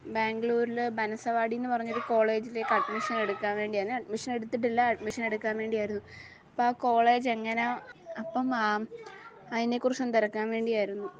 ബാംഗ്ലൂരിൽ ബനസവാടി എന്ന് പറഞ്ഞൊരു കോളേജിലേക്ക് അഡ്മിഷൻ എടുക്കാൻ വേണ്ടിയാണ് അഡ്മിഷൻ എടുത്തിട്ടില്ല അഡ്മിഷൻ എടുക്കാൻ വേണ്ടിയായിരുന്നു അപ്പോൾ ആ കോളേജ് എങ്ങനെ അപ്പം ആ അതിനെക്കുറിച്ചൊന്ന് തിരക്കാൻ വേണ്ടിയായിരുന്നു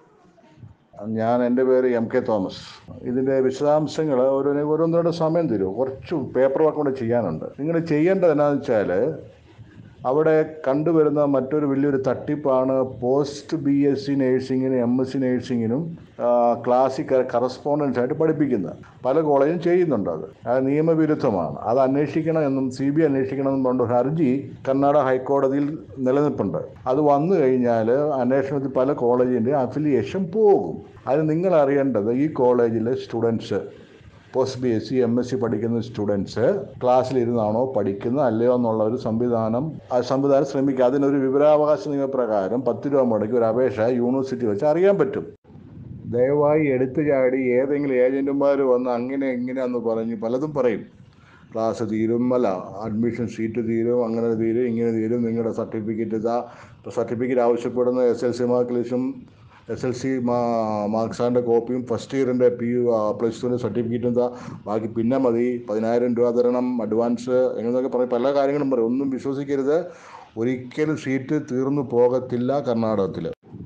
ഞാൻ എൻ്റെ പേര് എം കെ തോമസ് ഇതിൻ്റെ വിശദാംശങ്ങൾ ഓരോന്ന് ഓരോന്നിനോട് സമയം തരും കുറച്ച് പേപ്പർ വർക്ക് കൂടെ ചെയ്യാനുണ്ട് നിങ്ങൾ ചെയ്യേണ്ടത് എന്നാന്ന് വെച്ചാൽ അവിടെ കണ്ടുവരുന്ന മറ്റൊരു വലിയൊരു തട്ടിപ്പാണ് പോസ്റ്റ് ബി എസ് സി നേഴ്സിങ്ങിനും എം എസ് സി നേഴ്സിങ്ങിനും ക്ലാസിക് കറസ്പോണ്ടൻസ് ആയിട്ട് പഠിപ്പിക്കുന്നത് പല കോളേജും ചെയ്യുന്നുണ്ട് അത് അത് നിയമവിരുദ്ധമാണ് അത് അന്വേഷിക്കണം എന്നും സി ബി അന്വേഷിക്കണം എന്നും പറഞ്ഞ ഒരു ഹർജി കർണാടക ഹൈക്കോടതിയിൽ നിലനിൽപ്പുണ്ട് അത് വന്നു കഴിഞ്ഞാൽ അന്വേഷണത്തിൽ പല കോളേജിൻ്റെ അഫിലിയേഷൻ പോകും അത് നിങ്ങൾ അറിയേണ്ടത് ഈ കോളേജിലെ students post B S C M S C പഠിക്കുന്ന സ്റ്റുഡൻസ് ക്ലാസ്സിലിരുന്നാണോ പഠിക്കുന്നത് അല്ലയോ എന്നുള്ള ഒരു സംവിധാനം ആ സംവിധാനം ശ്രമിക്കുക അതിനൊരു വിവരാവകാശ നിയമപ്രകാരം പത്ത് രൂപ മുടക്കി ഒരു അപേക്ഷ യൂണിവേഴ്സിറ്റി വെച്ച് അറിയാൻ പറ്റും ദയവായി എടുത്തു ചാടി ഏതെങ്കിലും ഏജൻറ്റുമാർ വന്ന് അങ്ങനെ ഇങ്ങനെയാന്ന് പറഞ്ഞ് പലതും പറയും ക്ലാസ് തീരും അല്ല അഡ്മിഷൻ സീറ്റ് തീരും അങ്ങനെ തീരും ഇങ്ങനെ തീരും നിങ്ങളുടെ സർട്ടിഫിക്കറ്റ് ഇതാ സർട്ടിഫിക്കറ്റ് ആവശ്യപ്പെടുന്ന എസ് എൽ സി മാർക്ക് ലിസ്റ്റും എസ് എൽ സി മാർക്സാൻ്റെ കോപ്പിയും ഫസ്റ്റ് ഇയറിൻ്റെ പി പ്ലസ് ടുവിൻ്റെ സർട്ടിഫിക്കറ്റും എന്താ ബാക്കി പിന്നെ മതി പതിനായിരം രൂപ തരണം അഡ്വാൻസ് എന്നൊക്കെ പറയും പല കാര്യങ്ങളും പറയും ഒന്നും വിശ്വസിക്കരുത് ഒരിക്കലും സീറ്റ് തീർന്നു പോകത്തില്ല കർണാടകത്തിൽ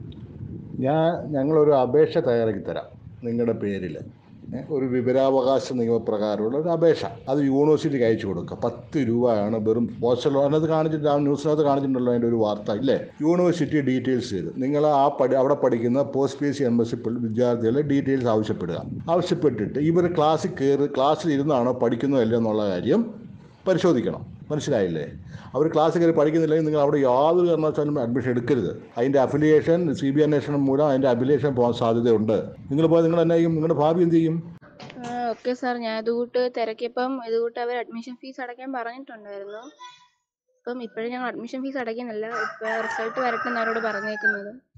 ഞാൻ ഞങ്ങളൊരു അപേക്ഷ തയ്യാറാക്കി തരാം നിങ്ങളുടെ പേരിൽ ഏ, ഒരു വിവരാവകാശ നിയമപ്രകാരമുള്ള ഒരു അപേക്ഷ അത് യൂണിവേഴ്സിറ്റിക്ക് അയച്ചു കൊടുക്കുക പത്ത് രൂപയാണ് വെറും പോസ്റ്റൽ അതിനകത്ത് കാണിച്ചിട്ട് ആ ന്യൂസിനകത്ത് കാണിച്ചിട്ടുണ്ടല്ലോ അതിൻ്റെ ഒരു വാർത്ത ഇല്ലേ യൂണിവേഴ്സിറ്റി ഡീറ്റെയിൽസ് ചെയ്ത് നിങ്ങൾ ആ പഠി അവിടെ പഠിക്കുന്ന post P S C M S C വിദ്യാർത്ഥികളുടെ ഡീറ്റെയിൽസ് ആവശ്യപ്പെടുക ആവശ്യപ്പെട്ടിട്ട് ഇവർ ക്ലാസ്സിൽ കയറി ക്ലാസ്സിൽ ഇരുന്നാണോ പഠിക്കുന്നതല്ലേ എന്നുള്ള കാര്യം പരിശോധിക്കണം മനസ്സിലായില്ലേ അവർ ക്ലാസ്സിൽ കയറി പഠിക്കുന്നില്ലെങ്കിൽ നിങ്ങൾ അവിടെ യാതൊരു കാരണവശാലും അഡ്മിഷൻ എടുക്കരുത് അതിൻ്റെ അഫിലിയേഷൻ സി ബി അന്വേഷണം മൂലം അതിൻ്റെ അഫിലിയേഷൻ പോകാൻ സാധ്യതയുണ്ട് നിങ്ങൾ പോയാൽ നിങ്ങൾ എന്നാ ചെയ്യും നിങ്ങളുടെ ഭാവി എന്ത് ചെയ്യും ഓക്കെ സാർ ഞാൻ ഇതുകൂട്ട് തിരക്കിയപ്പം ഇതുകൂട്ട് അവർ അഡ്മിഷൻ ഫീസ് അടയ്ക്കാൻ പറഞ്ഞിട്ടുണ്ടായിരുന്നു അപ്പം ഇപ്പോഴും ഞങ്ങൾ അഡ്മിഷൻ ഫീസ് അടയ്ക്കുന്നില്ല ഇപ്പോൾ റിസൾട്ട് വരട്ടെ എന്നവരോട് പറഞ്ഞേക്കുന്നത്